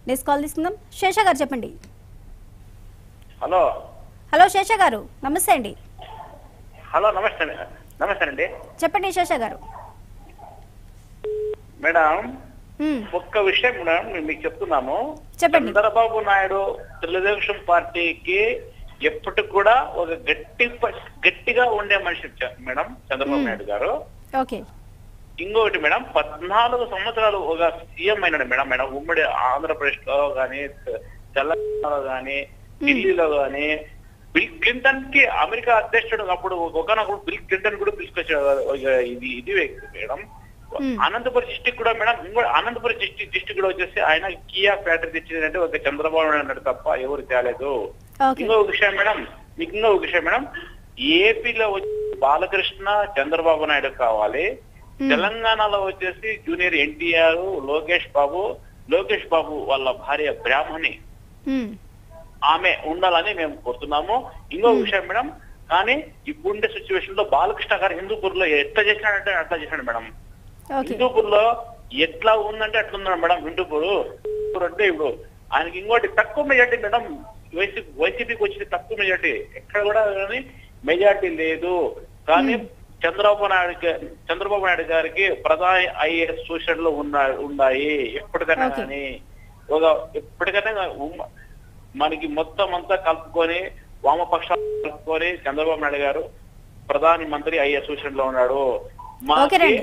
Next call తీసుకుందాం శేష గారు చెప్పండి హలో హలో శేష గారు నమస్తే అండి హలో నమస్తే నమస్తే అండి చెప్పండి శేష గారు మేడం మ్మ్. ఒక్క విషయం మేడం మేము మీకు చెప్తున్నాము చెప్పండి. చంద్రబాబు నాయుడు తెలుగుదేశం పార్టీకి ఎప్పటికి కూడా ఒక గట్టి ప- గట్టిగా ఉండే మనిషి చ- మేడం చంద్రబాబు నాయుడు గారు ఓకే ఇంకొకటి మేడం పద్నాలుగు సంవత్సరాలు ఒక సీఎం అయినాడు మేడం మేడం ఉమ్మడి ఆంధ్రప్రదేశ్ లో గానీ తె- తెలంగాణలో గానీ ఢిల్లీలో గానీ బిల్ క్లింటన్ కి అమెరికా అధ్యక్షుడు అప్పుడు ఒకనప్పుడు బిల్ క్లింటన్ కూడా పిలుచుకొచ్చాడు ఒక ఇది ఇది వ్యక్తి మేడం Hmm. అనంతపురం డిస్టిక్ కూడా మేడం ఇంకో అనంతపురం డిస్టిక్ డిస్టిక్ కూడా వచ్చేసి ఆయన కియా ఫ్యాక్టరీ తెచ్చిందంటే ఒక చంద్రబాబు నాయుడు అన్నాడు తప్ప ఎవరు తేలేదు ఓకే ఇంకో విషయం మేడం మీకు ఇంకో విషయం మేడం ఏపీలో వచ్చి బాలకృష్ణ చంద్రబాబు నాయుడు కావాలి Hmm. తెలంగాణలో వచ్చేసి జూనియర్ ఎన్టీఆర్ లోకేష్ బాబు లోకేష్ బాబు వాళ్ళ భార్య బ్రాహ్మణి మ్మ్. ఆమె ఉండాలని మేము కోరుతున్నాము ఇంకో విషయం మేడం కానీ ఇప్పుడుండే సిచ్యువేషన్ లో బాలకృష్ణ గారు హిందూపూర్ లో ఎట్లా చేసినాడంటే అట్లా చేసినాడు మేడం ఓకే హిందూపూర్ లో ఎట్లా ఉందంటే అట్లా ఉన్నాడు మేడం హిందూపూర్ హిందూపూర్ అంటే ఇప్పుడు ఆయనకి ఇంకోటి తక్కువ మెజార్టీ మేడం వైసీపీ వైసీపీకి వచ్చింది తక్కువ మెజార్టీ ఎక్కడ కూడా కానీ మెజార్టీ లేదు కానీ చంద్రబాబు నాయుడు గా- చంద్రబాబు నాయుడు గారికి ప్రధాని ఐఏఎస్ సూచనలు ఉన్నా ఉన్నాయి ఎప్పటికైనా Okay. కానీ ఒక ఎప్పటికైనా గా- ఉమ్మ- మనకి మొత్తం అంతా కలుపుకొని వామపక్షాలు కలుపుకొని చంద్రబాబు నాయుడు గారు ప్రధాని మంత్రి అయ్యే సూచనలో ఉన్నాడు ఓకే మాకి రండి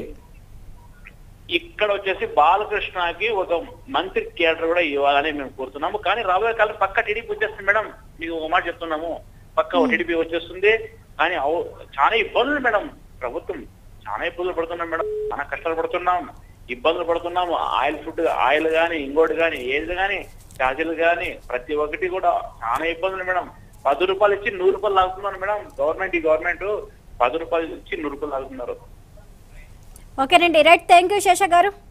ఇక్కడ వచ్చేసి బాలకృష్ణకి ఒక మంత్రి కేడర్ కూడా ఇవ్వాలని మేము కోరుతున్నాము కానీ రాబోయే కాలం పక్క టీడీపీ వచ్చేస్తుంది మేడం మీకు ఒక మాట చెప్తున్నాము పక్క టీడీపీ వచ్చేస్తుంది కానీ అవు- చాలా ఇబ్బందులు మేడం ప్రభుత్వం చాలా ఇబ్బందులు పడుతున్నాం మేడం చాలా కష్టాలు పడుతున్నాం ఇబ్బందులు పడుతున్నాము ఆయిల్ ఫుడ్ ఆయిల్ గాని ఇంకోటి గాని ఏది గాని ఛార్జీలు గాని ప్రతి ఒక్కటి కూడా చాలా ఇబ్బందులు మేడం పది రూపాయలు ఇచ్చి నూరు రూపాయలు లాగుతున్నారు మేడం గవర్నమెంట్ ఈ గవర్నమెంట్ పది రూపాయలు ఇచ్చి నూరు రూపాయలు లాగుతున్నారు ఓకేనండి రైట్ థ్యాంక్ యూ శేష గారు